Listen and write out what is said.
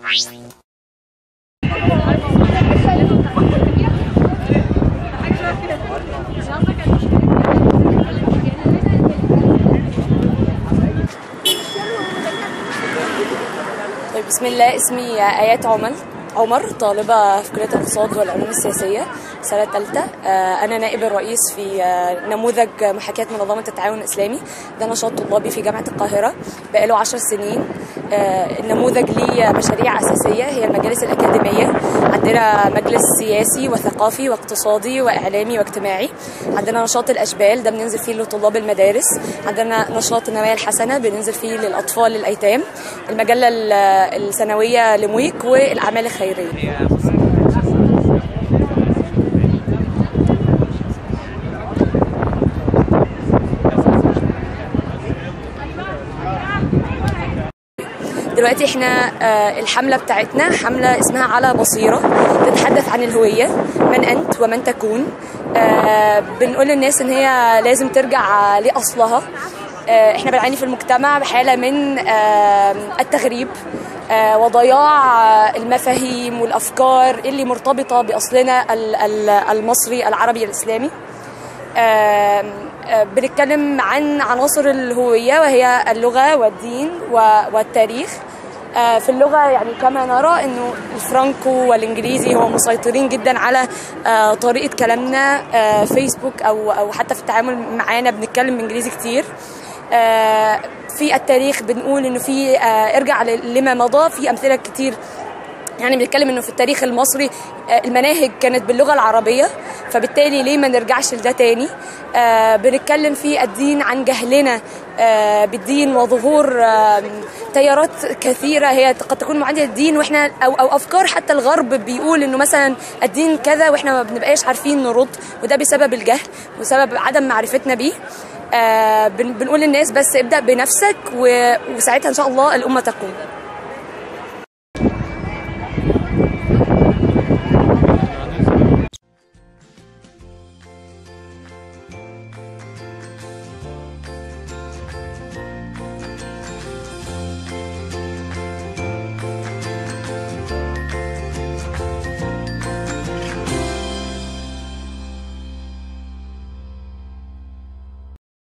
طيب بسم الله اسمي آيات عمل عمر طالبة في كلية الاقتصاد والعلوم السياسية سنة ثالثة آه، أنا نائب الرئيس في آه، نموذج محاكاة منظمة التعاون الإسلامي ده نشاط طلابي في جامعة القاهرة بقاله عشر سنين آه، النموذج ليه مشاريع أساسية هي المجالس الأكاديمية عندنا مجلس سياسي وثقافي واقتصادي وإعلامي واجتماعي عندنا نشاط الأشبال ده بننزل فيه لطلاب المدارس عندنا نشاط النوايا الحسنة بننزل فيه للأطفال الأيتام المجلة ال- السنوية لمويك والأعمال الخيرية دلوقتي احنا آه، الحملة بتاعتنا حملة اسمها على بصيرة تتحدث عن الهوية من أنت ومن تكون آه، بنقول للناس إن هي لازم ترجع لأصلها آه، احنا بنعاني في المجتمع بحالة من آه، التغريب آه، وضياع آه، المفاهيم والأفكار اللي مرتبطة بأصلنا ال- ال- المصري العربي الإسلامي آم، آه، بنتكلم عن عناصر الهوية وهي اللغة والدين و- والتاريخ آه، في اللغة يعني كما نرى انه الفرانكو والانجليزي هم مسيطرين جدا على آه، طريقة كلامنا آه، فيسبوك او او حتى في التعامل معانا بنتكلم بانجليزي كتير آه، في التاريخ بنقول انه في آه، ارجع ل- لما مضى في امثله كتير يعني بنتكلم انه في التاريخ المصري آه، المناهج كانت باللغه العربيه فبالتالي ليه ما نرجعش لده تاني آه، بنتكلم في الدين عن جهلنا آه، بالدين وظهور آه، تيارات كثيره هي قد تكون معاديه للدين واحنا او او افكار حتى الغرب بيقول انه مثلا الدين كذا واحنا ما بنبقاش عارفين نرد وده بسبب الجهل وسبب عدم معرفتنا بيه آه، بن- بنقول للناس بس ابدا بنفسك و- وساعتها ان شاء الله الامه تقوم